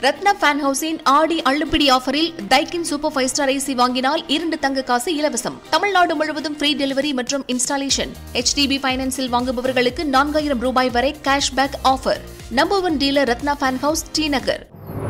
Ratna fan ஹவுஸின் Aadi அள்ளுப்பிடி ஆஃபரில் Daikin super five star AC வாங்கினால் இரண்டு தங்க காசு இலவசம் தமிழ்நாடு முழுவதும் ஃப்ரீ டெலிவரி மற்றும் இன்ஸ்டாலேஷன் HDB ஃபைனான்ஸில் வாங்குபவர்களுக்கு நான்காயிரம் ரூபாய் வரை cashback offer number one dealer Ratna fan house T Nagar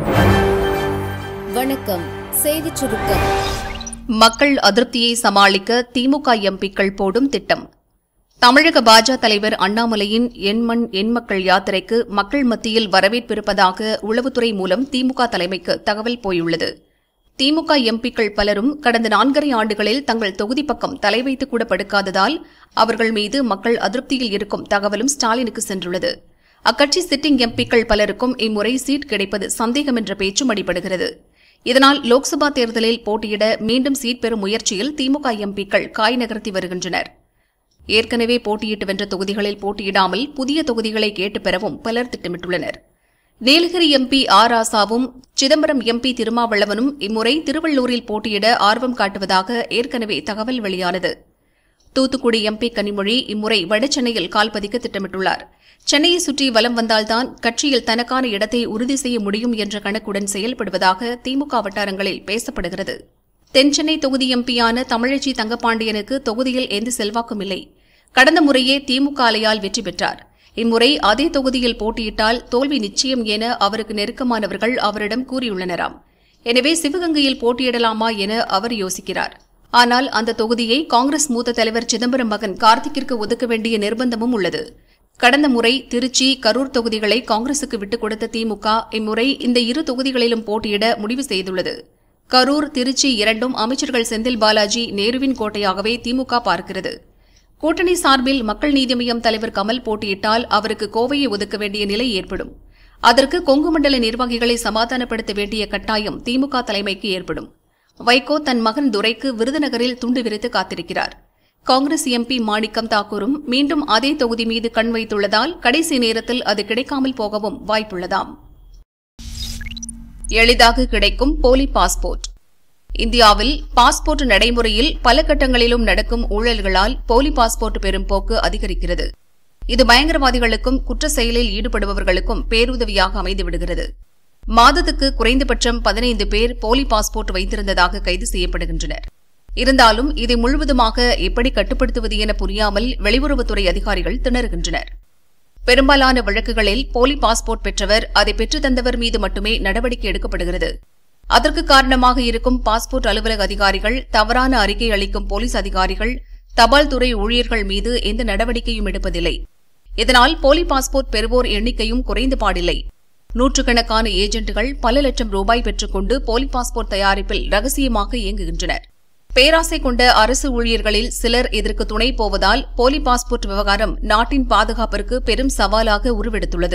வணக்கம் செய்திச் சுருக்கம் மக்கள் அதிருப்தியை சமாளிக்க திமுக எம்பிக்கள் போடும் திட்டம் தமிழக பாஜக தலைவர் அண்ணாமலையின் எண்மண் எண்மக்கள் யாத்திரைக்கு மக்கள் மத்தியில் வரவேற்பிருப்பதாக உளவுத்துறை மூலம் திமுக தலைமைக்கு தகவல் போயுள்ளது திமுக எம்பிக்கள் பலரும் கடந்த நான்கரை ஆண்டுகளில் தங்கள் தொகுதி பக்கம் தலை வைத்து கூட படுக்காததால் அவர்கள் மீது மக்கள் அதிருப்தியில் இருக்கும் தகவலும் ஸ்டாலினுக்கு சென்றுள்ளது அக்கட்சி சிட்டிங் எம்பிக்கள் பலருக்கும் இம்முறை சீட் கிடைப்பது சந்தேகம் என்ற பேச்சும் அடிபடுகிறது இதனால் லோக்சபா தேர்தலில் போட்டியிட மீண்டும் சீட் பெறும் முயற்சியில் திமுக எம்பிக்கள் காய் நகர்த்தி வருகின்றனர் ஏற்கனவே போட்டியிட்டு வென்ற தொகுதிகளில் போட்டியிடாமல் புதிய தொகுதிகளை கேட்டு பெறவும் பலர் திட்டமிட்டுள்ளனர் நீலகிரி எம்பி ஆர் ராசாவும் சிதம்பரம் எம்பி திருமாவளவனும் இம்முறை திருவள்ளூரில் போட்டியிட ஆர்வம் காட்டுவதாக ஏற்கனவே தகவல் வெளியானது தூத்துக்குடி எம்பி கனிமொழி இம்முறை வடசென்னையில் கால் பதிக்க திட்டமிட்டுள்ளார் சென்னையை சுற்றி வலம் வந்தால்தான் கட்சியில் தனக்கான இடத்தை உறுதி செய்ய முடியும் என்ற கணக்குடன் செயல்படுவதாக திமுக வட்டாரங்களில் பேசப்படுகிறது தென்சென்னை தொகுதி எம்பியான தமிழச்சி தங்கப்பாண்டியனுக்கு தொகுதியில் எந்த செல்வாக்கும் இல்லை கடந்த முறையே திமுக அலையால் வெற்றி பெற்றார் இம்முறை அதே தொகுதியில் போட்டியிட்டால் தோல்வி நிச்சயம் என அவருக்கு நெருக்கமானவர்கள் அவரிடம் கூறியுள்ளனராம் எனவே சிவகங்கையில் போட்டியிடலாமா என அவர் யோசிக்கிறார் ஆனால் அந்த தொகுதியை காங்கிரஸ் மூத்த தலைவர் சிதம்பரம் மகன் கார்த்திக்கிற்கு ஒதுக்க வேண்டிய நிர்பந்தமும் உள்ளது கடந்த முறை திருச்சி கரூர் தொகுதிகளை காங்கிரசுக்கு விட்டுக் கொடுத்த திமுக இம்முறை இந்த இரு தொகுதிகளிலும் போட்டியிட முடிவு செய்துள்ளது கரூர் திருச்சி இரண்டும் அமைச்சர்கள் செந்தில் பாலாஜி நேருவின் கோட்டையாகவே திமுக பார்க்கிறது கூட்டணி சார்பில் மக்கள் நீதி மய்யம் தலைவர் கமல் போட்டியிட்டால் அவருக்கு கோவையை ஒதுக்க வேண்டிய நிலை ஏற்படும் அதற்கு கொங்கு மண்டல நிர்வாகிகளை சமாதானப்படுத்த வேண்டிய கட்டாயம் திமுக தலைமைக்கு ஏற்படும் வைகோ தன் மகன் துரைக்கு விருதுநகரில் துண்டு விரித்து காத்திருக்கிறார் காங்கிரஸ் எம்பி மாணிக்கம் தாக்கூரும் மீண்டும் அதே தொகுதி மீது கண் வைத்துள்ளதால் கடைசி நேரத்தில் அது கிடைக்காமல் போகவும் வாய்ப்புள்ளதாம் எளிதாக கிடைக்கும் போலி பாஸ்போர்ட் இந்தியாவில் பாஸ்போர்ட் நடைமுறையில் பல கட்டங்களிலும் நடக்கும் ஊழல்களால் போலி பாஸ்போர்ட் பெறும் போக்கு அதிகரிக்கிறது இது பயங்கரவாதிகளுக்கும் குற்ற செயலில் ஈடுபடுபவர்களுக்கும் பேருதவியாக அமைந்துவிடுகிறது மாதத்துக்கு குறைந்தபட்சம் பதினைந்து பேர் போலி பாஸ்போர்ட் வைத்திருந்ததாக கைது செய்யப்படுகின்றனர் இருந்தாலும் இதை முழுவதுமாக எப்படி கட்டுப்படுத்துவது என புரியாமல் வெளியுறவுத்துறை அதிகாரிகள் திணறுகின்றனர் பெரும்பாலான வழக்குகளில் போலி பாஸ்போர்ட் பெற்றவர் அதை பெற்றுத் தந்தவர் மீது மட்டுமே நடவடிக்கை எடுக்கப்படுகிறது அதற்கு காரணமாக இருக்கும் பாஸ்போர்ட் அலுவலக அதிகாரிகள் தவறான அறிக்கை அளிக்கும் போலீஸ் அதிகாரிகள் தபால் துறை ஊழியர்கள் மீது எந்த நடவடிக்கையும் எடுப்பதில்லை இதனால் போலி பாஸ்போர்ட் பெறுவோர் எண்ணிக்கையும் குறைந்து பாடில்லை நூற்றுக்கணக்கான ஏஜென்ட்டுகள் பல லட்சம் ரூபாய் பெற்றுக்கொண்டு போலி பாஸ்போர்ட் தயாரிப்பில் ரகசியமாக இயங்குகின்றனர் பேராசை கொண்ட அரசு ஊழியர்களில் சிலர் இதற்கு துணை போவதால் போலி பாஸ்போர்ட் விவகாரம் நாட்டின் பாதுகாப்பிற்கு பெரும் சவாலாக உருவெடுத்துள்ளது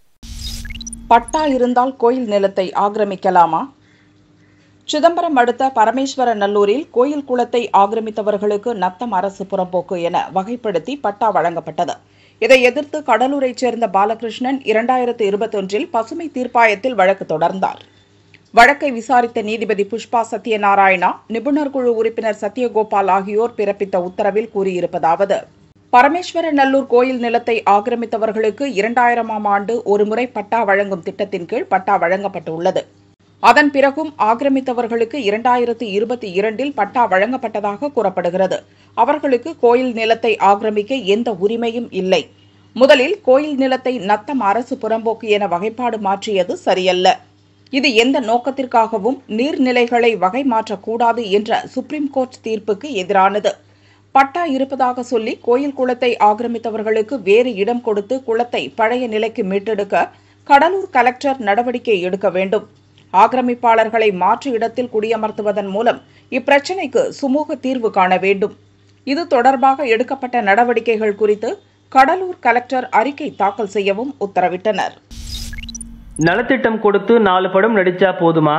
பட்டா இருந்தால் கோயில் நிலத்தை ஆக்கிரமிக்கலாமா சிதம்பரம் அடுத்த பரமேஸ்வர நல்லூரில் கோயில் குளத்தை ஆக்கிரமித்தவர்களுக்கு நத்தம் அரசு புறம்போக்கு என வகைப்படுத்தி பட்டா வழங்கப்பட்டது இதை எதிர்த்து கடலூரைச் சேர்ந்த பாலகிருஷ்ணன் இரண்டாயிரத்து இருபத்தொன்றில் பசுமை தீர்ப்பாயத்தில் வழக்கு தொடர்ந்தார் வழக்கை விசாரித்த நீதிபதி புஷ்பா சத்யநாராயணா நிபுணர் குழு உறுப்பினர் சத்யகோபால் ஆகியோர் பிறப்பித்த உத்தரவில் கூறியிருப்பதாவது பரமேஸ்வர நல்லூர் கோயில் நிலத்தை ஆக்கிரமித்தவர்களுக்கு இரண்டாயிரமாம் ஆண்டு ஒருமுறை பட்டா வழங்கும் திட்டத்தின் கீழ் பட்டா வழங்கப்பட்டுள்ளது அதன் பிறகும் ஆக்கிரமித்தவர்களுக்கு இரண்டாயிரத்து இருபத்தி இரண்டில் பட்டா வழங்கப்பட்டதாக கூறப்படுகிறது அவர்களுக்கு கோயில் நிலத்தை ஆக்கிரமிக்க எந்த உரிமையும் இல்லை முதலில் கோயில் நிலத்தை நத்தம் அரசு புறம்போக்கு என வகைப்பாடு மாற்றியது சரியல்ல இது எந்த நோக்கத்திற்காகவும் நீர்நிலைகளை வகை மாற்றக்கூடாது என்ற சுப்ரீம் கோர்ட் தீர்ப்புக்கு எதிரானது பட்டா இருப்பதாக சொல்லி கோயில் குளத்தை ஆக்கிரமித்தவர்களுக்கு வேறு இடம் கொடுத்து குளத்தை பழைய நிலைக்கு மீட்டெடுக்க கடலூர் கலெக்டர் நடவடிக்கை எடுக்க வேண்டும் ஆக்கிரமிப்பாளர்களை மாற்று இடத்தில் குடியமர்த்துவதன் மூலம் இப்பிரச்சினைக்கு சுமூக தீர்வு காண வேண்டும் இது தொடர்பாக எடுக்கப்பட்ட நடவடிக்கைகள் குறித்து கடலூர் கலெக்டர் அறிக்கை தாக்கல் செய்யவும் உத்தரவிட்டனர் நலத்திட்டம் கொடுத்து நாலு படம் நடிச்சா போதுமா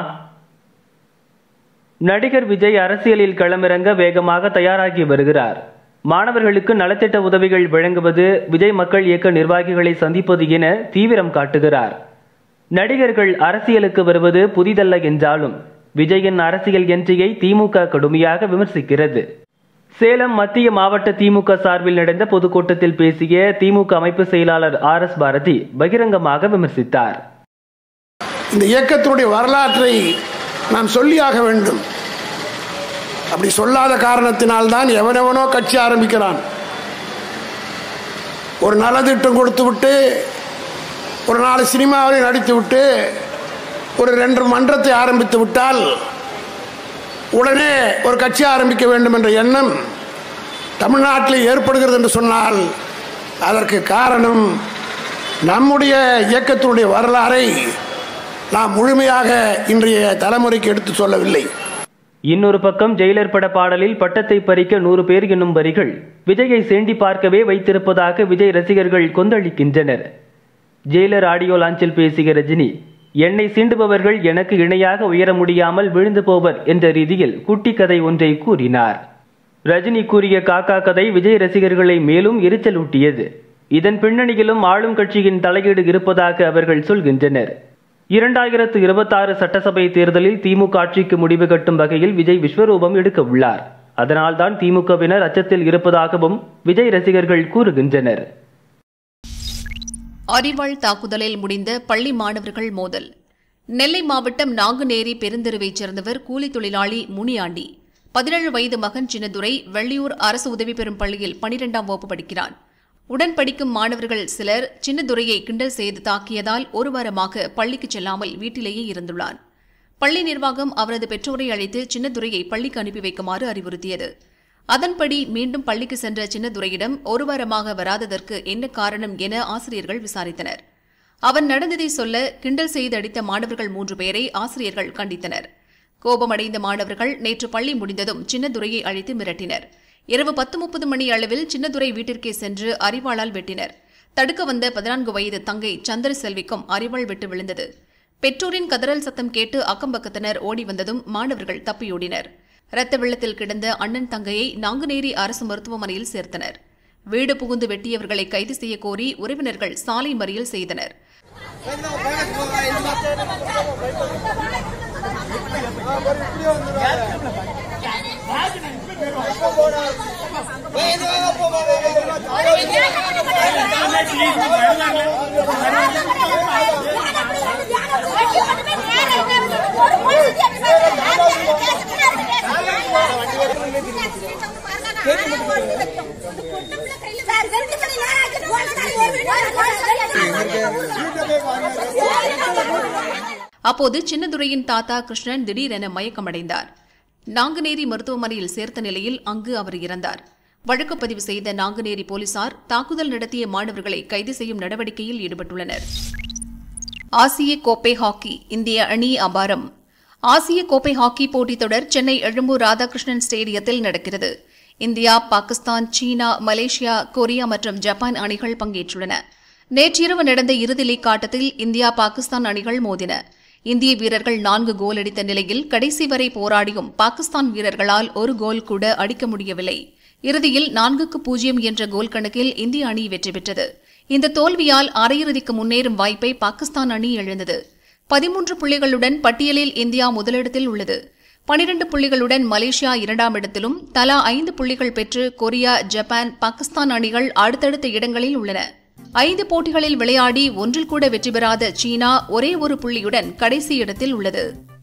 நடிகர் விஜய் அரசியலில் களமிறங்க வேகமாக தயாராகி வருகிறார் மாணவர்களுக்கு நலத்திட்ட உதவிகள் வழங்குவது விஜய் மக்கள் இயக்க நிர்வாகிகளை சந்திப்பது என தீவிரம் காட்டுகிறார் நடிகர்கள் அரசியலுக்கு வருவது புதிதல்ல என்றாலும் விஜயின் அரசியல் என்ட்ரியை திமுக கடுமையாக விமர்சிக்கிறது சேலம் மத்திய மாவட்ட திமுக சார்பில் நடந்த பொதுக்கூட்டத்தில் பேசிய திமுக அமைப்பு செயலாளர் ஆர் எஸ் பாரதி பகிரங்கமாக விமர்சித்தார் இந்த இயக்கத்தினுடைய வரலாற்றை நான் சொல்லியாக வேண்டும் அப்படி சொல்லாத காரணத்தினால்தான் எவனெவனோ கட்சி ஆரம்பிக்கிறான் ஒரு நலத்திட்டம் கொடுத்து விட்டு ஒரு நாலு சினிமாவை நடித்து விட்டு ஒரு ரெண்டு மன்றத்தை ஆரம்பித்து விட்டால் உடனே ஒரு கட்சி ஆரம்பிக்க வேண்டும் என்ற எண்ணம் தமிழ்நாட்டில் ஏற்படுகிறது என்று சொன்னால் அதற்கு காரணம் நம்முடைய இயக்கத்தினுடைய வரலாறை நாம் முழுமையாக இன்றைய தலைமுறைக்கு எடுத்து சொல்லவில்லை இன்னொரு பக்கம் ஜெயிலர் பட பாடலில் பட்டத்தை பறிக்க நூறு பேர் என்னும் வரிகள் விஜயை சேண்டி பார்க்கவே வைத்திருப்பதாக விஜய் ரசிகர்கள் கொந்தளிக்கின்றனர் ஜெயிலர் ஆடியோ லான்ச்சில் பேசிய ரஜினி என்னை சீண்டுபவர்கள் எனக்கு இணையாக உயர முடியாமல் விழுந்து போவர் என்ற ரீதியில் குட்டி கதை ஒன்றை கூறினார் ரஜினி கூறிய காக்கா கதை விஜய் ரசிகர்களை மேலும் எரிச்சலூட்டியது இதன் பின்னணியிலும் ஆளும் கட்சியின் தலையீடு இருப்பதாக அவர்கள் சொல்கின்றனர் இரண்டாயிரத்து இருபத்தாறு சட்டசபை தேர்தலில் திமுக ஆட்சிக்கு முடிவு கட்டும் வகையில் விஜய் விஸ்வரூபம் எடுக்க உள்ளார் அதனால்தான் திமுகவினர் அச்சத்தில் இருப்பதாகவும் விஜய் ரசிகர்கள் கூறுகின்றனர் அரிவாள் தாக்குதலில் முடிந்த பள்ளி மாணவர்கள் மோதல் நெல்லை மாவட்டம் நாங்குநேரி பெருந்தெருவைச் சேர்ந்தவர் கூலி தொழிலாளி முனியாண்டி பதினேழு வயது மகன் சின்னதுரை வெள்ளியூர் அரசு உதவி பெறும் பள்ளியில் பனிரெண்டாம் வகுப்பு படிக்கிறான் உடன் படிக்கும் மாணவர்கள் சிலர் சின்னதுரையை கிண்டல் செய்து தாக்கியதால் ஒரு வாரமாக பள்ளிக்கு செல்லாமல் வீட்டிலேயே இருந்துள்ளான் பள்ளி நிர்வாகம் அவரது பெற்றோரை அழைத்து சின்னதுரையை பள்ளிக்கு அனுப்பி வைக்குமாறு அறிவுறுத்தியது அதன்படி மீண்டும் பள்ளிக்கு சென்ற சின்னதுரையிடம் ஒரு வாரமாக வராததற்கு என்ன காரணம் என ஆசிரியர்கள் விசாரித்தனர் அவன் நடந்ததை சொல்ல கிண்டல் செய்து அடித்த மாணவர்கள் மூன்று பேரை ஆசிரியர்கள் கண்டித்தனர் கோபமடைந்த மாணவர்கள் நேற்று பள்ளி முடிந்ததும் சின்னதுரையை அழைத்து மிரட்டினர் இரவு பத்து முப்பது மணி அளவில் சின்னதுரை வீட்டிற்கே சென்று அரிவாளால் வெட்டினர் தடுக்க வந்த பதினான்கு வயது தங்கை சந்திர செல்விக்கும் அரிவாள் வெட்டு விழுந்தது பெற்றோரின் கதறல் சத்தம் கேட்டு அக்கம்பக்கத்தினர் ஓடி வந்ததும் மாணவர்கள் தப்பியோடினர் இரத்த வெள்ளத்தில் கிடந்த அண்ணன் தங்கையை நாங்குநேரி அரசு மருத்துவமனையில் சேர்த்தனர் வீடு புகுந்து வெட்டியவர்களை கைது செய்ய கோரி உறவினர்கள் சாலை மறியல் செய்தனர் அப்போது சின்னதுரையின் தாத்தா கிருஷ்ணன் திடீரென மயக்கமடைந்தார் நாங்குநேரி மருத்துவமனையில் சேர்த்த நிலையில் அங்கு அவர் இறந்தார் வழக்கு பதிவு செய்த நாங்குநேரி போலீசார் தாக்குதல் நடத்திய மாணவர்களை கைது செய்யும் நடவடிக்கையில் ஈடுபட்டுள்ளனர் ஆசிய கோப்பை ஹாக்கி இந்திய அணி அபாரம் ஆசிய கோப்பை ஹாக்கி போட்டித் தொடர் சென்னை எழும்பூர் ராதாகிருஷ்ணன் ஸ்டேடியத்தில் நடக்கிறது India Pakistan China Malaysia Korea மற்றும் ஜப்பான் அணிகள் பங்கேற்றுள்ளன நேற்றிரவு நடந்த இறுதி லீக் ஆட்டத்தில் இந்தியா பாகிஸ்தான் அணிகள் மோதின இந்திய வீரர்கள் நான்கு கோல் அடித்த நிலையில் கடைசி வரை போராடியும் பாகிஸ்தான் வீரர்களால் ஒரு கோல் கூட அடிக்க முடியவில்லை இறுதியில் நான்குக்கு பூஜ்ஜியம் என்ற கோல் கணக்கில் இந்திய அணி வெற்றி பெற்றது இந்த தோல்வியால் அரையிறுதிக்கு முன்னேறும் வாய்ப்பை பாகிஸ்தான் அணி இழந்தது பதிமூன்று புள்ளிகளுடன் பட்டியலில் இந்தியா முதலிடத்தில் உள்ளது பனிரண்டு புள்ளிகளுடன் மலேசியா இரண்டாம் இடத்திலும் தலா ஐந்து புள்ளிகள் பெற்று கொரியா ஜப்பான் பாகிஸ்தான் அணிகள் அடுத்தடுத்த இடங்களில் உள்ளன ஐந்து போட்டிகளில் விளையாடி ஒன்றில் கூட வெற்றி பெறாத சீனா ஒரே ஒரு புள்ளியுடன் கடைசி இடத்தில் உள்ளது